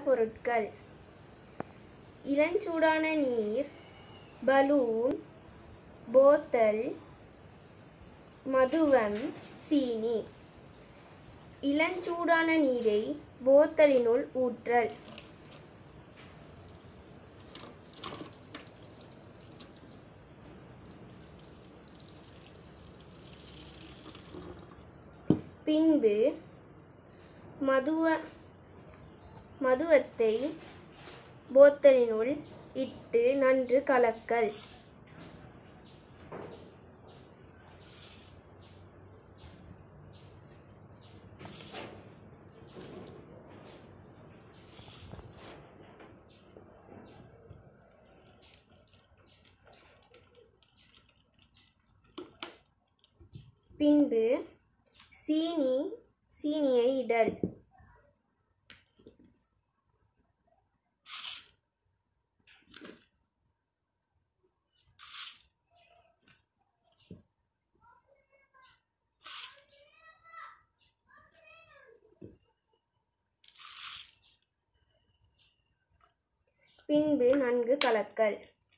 பொருட்கள் இளஞ்சூடான நீர் பலூன் போத்தல் மதுவம் சீனி இளஞ்சூடான நீரை போத்தலினுள் ஊற்றல் பின்பு மதுவ மதுவத்தை போத்தலினுள் இட்டு நன்று கலக்கல் பின்பு சீனி சீனியை இடல் பின்பு நன்கு கலக்கல்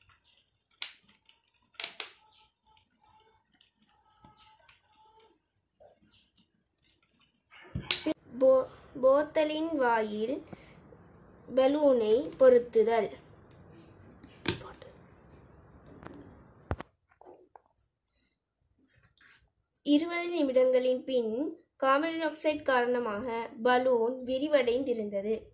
போ போத்தலின் வாயில் பலூனை பொருத்துதல் இருபது நிமிடங்களின் பின் கார்பன் டை ஆக்சைடு காரணமாக பலூன் விரிவடைந்திருந்தது